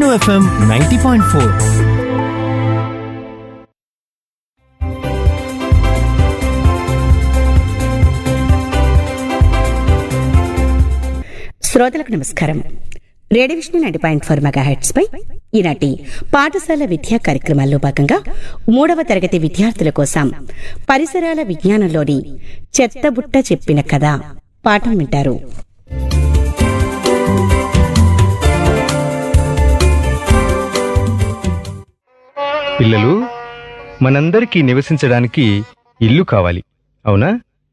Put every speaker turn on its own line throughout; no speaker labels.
FM ninety point four
శ్రోతలకు నమస్కారం radio Vishnu ninety point four mega hertz పై ఈనాటి పాఠశాల విద్యా కార్యక్రమాల్లో భాగంగా మూడవ తరగతి విద్యార్థుల కోసం పరిసరాల విజ్ఞానంలోని చెత్తబుట్ట చెప్పిన కథ పాఠం వింటారు
పిల్లలు మనందరికీ నివసించడానికి ఇల్లు కావాలి అవునా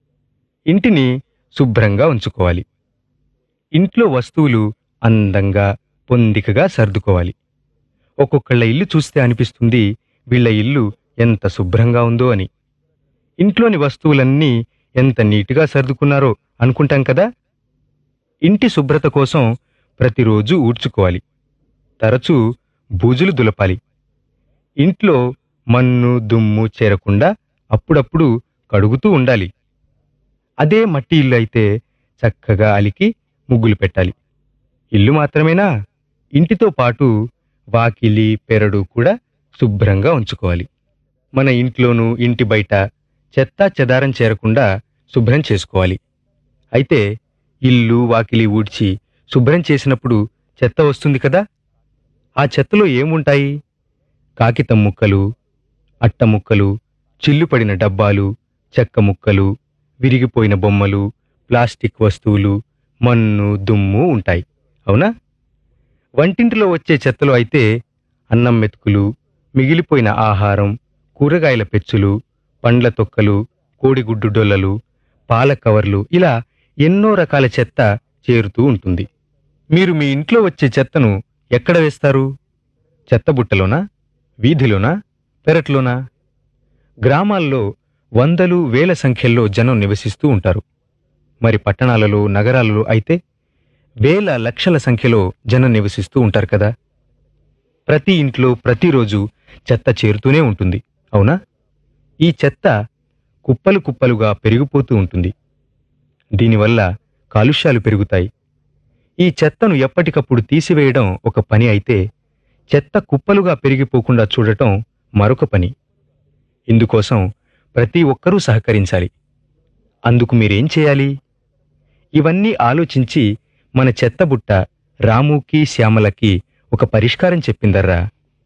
ఇంటిని శుభ్రంగా ఉంచుకోవాలి ఇంట్లో వస్తువులు అందంగా పొందికగా సర్దుకోవాలి ఒక్కొక్కళ్ళ ఇల్లు చూస్తే అనిపిస్తుంది వీళ్ళ ఇల్లు ఎంత శుభ్రంగా ఉందో అని ఇంట్లోని వస్తువులన్నీ ఎంత నీటుగా సర్దుకున్నారో అనుకుంటాం కదా ఇంటి శుభ్రత కోసం ప్రతిరోజు ఊడ్చుకోవాలి తరచూ బూజులు దులపాలి ఇంట్లో మన్ను దుమ్ము చేరకుండా అప్పుడప్పుడు కడుగుతూ ఉండాలి అదే మట్టి ఇల్లు అయితే చక్కగా అలికి ముగ్గులు పెట్టాలి ఇల్లు మాత్రమేనా ఇంటితో పాటు వాకిలి పెరడు కూడా శుభ్రంగా ఉంచుకోవాలి మన ఇంట్లోనూ ఇంటి బయట చెత్త చెదారం చేరకుండా శుభ్రం చేసుకోవాలి అయితే ఇల్లు వాకిలి ఊడ్చి శుభ్రం చేసినప్పుడు చెత్త వస్తుంది కదా ఆ చెత్తలో ఏముంటాయి కాగితం ముక్కలు అట్ట ముక్కలు చిల్లుపడిన డబ్బాలు చెక్క ముక్కలు విరిగిపోయిన బొమ్మలు ప్లాస్టిక్ వస్తువులు మన్ను దుమ్ము ఉంటాయి అవునా వంటింటిలో వచ్చే చెత్తలో అయితే అన్నం మెతుకులు మిగిలిపోయిన ఆహారం కూరగాయల పెచ్చులు పండ్ల తొక్కలు కోడిగుడ్డు డొల్లలు పాల కవర్లు ఇలా ఎన్నో రకాల చెత్త చేరుతూ ఉంటుంది మీరు మీ ఇంట్లో వచ్చే చెత్తను ఎక్కడ వేస్తారు చెత్తబుట్టలోనా వీధిలోనా పెరట్లోనా గ్రామాల్లో వందలు వేల సంఖ్యల్లో జనం నివసిస్తూ ఉంటారు మరి పట్టణాలలో నగరాలలో అయితే వేల లక్షల సంఖ్యలో జనం నివసిస్తూ ఉంటారు కదా ప్రతి ఇంట్లో ప్రతిరోజు చెత్త చేరుతూనే ఉంటుంది అవునా ఈ చెత్త కుప్పలు కుప్పలుగా పెరిగిపోతూ ఉంటుంది దీనివల్ల కాలుష్యాలు పెరుగుతాయి ఈ చెత్తను ఎప్పటికప్పుడు తీసివేయడం ఒక పని అయితే చెత్త కుప్పలుగా పెరిగిపోకుండా చూడటం మరొక పని ఇందుకోసం ప్రతి ఒక్కరూ సహకరించాలి అందుకు మీరేం చేయాలి ఇవన్నీ ఆలోచించి మన చెత్తబుట్ట రాముకి శ్యామలకి ఒక పరిష్కారం చెప్పిందర్రా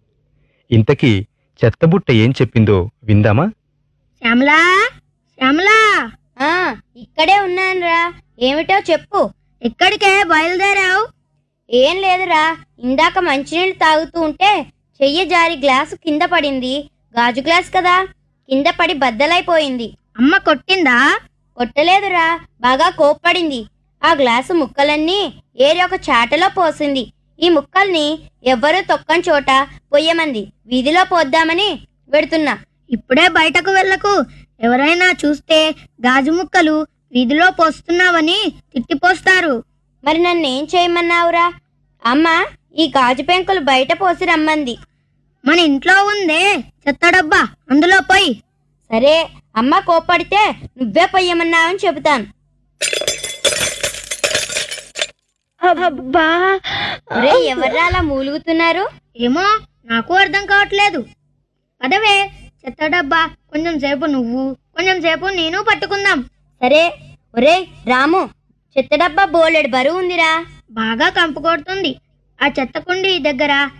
ఇంతకీ చెత్తబుట్ట ఏం చెప్పిందో విందామా
శ్యామలా శ్యామలా
ఆ ఇక్కడే ఉన్నానురా ఏమిటో చెప్పు
ఎక్కడికే బయలుదేరావు
ఏం లేదురా ఇందాక మంచినీళ్ళు తాగుతూ ఉంటే చెయ్యి జారి గ్లాసు కింద పడింది గాజు గ్లాస్ కదా కింద పడి బద్దలైపోయింది
అమ్మ కొట్టిందా
కొట్టలేదురా బాగా కోప్పడింది ఆ గ్లాసు ముక్కలన్నీ ఏరి ఒక చాటలో పోసింది ఈ ముక్కల్ని ఎవ్వరూ తొక్కని చోట పొయ్యమంది వీధిలో పోద్దామని వెడుతున్నా
ఇప్పుడే బయటకు వెళ్ళకు ఎవరైనా చూస్తే గాజు ముక్కలు వీధిలో పోస్తున్నావని తిట్టిపోస్తారు
మరి నన్నేం చేయమన్నావురా అమ్మ ఈ గాజు పెంకులు బయట పోసి రమ్మంది
మన ఇంట్లో ఉందే చెత్త డబ్బా అందులో పోయి
సరే అమ్మ కోప్పడితే నువ్వే పొయ్యమన్నావని చెబుతాను
అబ్బా
ఒరే ఎవర్రా అలా మూలుగుతున్నారు
ఏమో నాకు అర్థం కావట్లేదు పదవే చెత్త డబ్బా కొంచెం సేపు నువ్వు కొంచెం సేపు నేను పట్టుకుందాం
సరే ఒరే రాము చెత్త డబ్బా బోలెడు బరువు ఉందిరా
బాగా కంపు కొడుతుంది ఆ చెత్త కుండి దగ్గర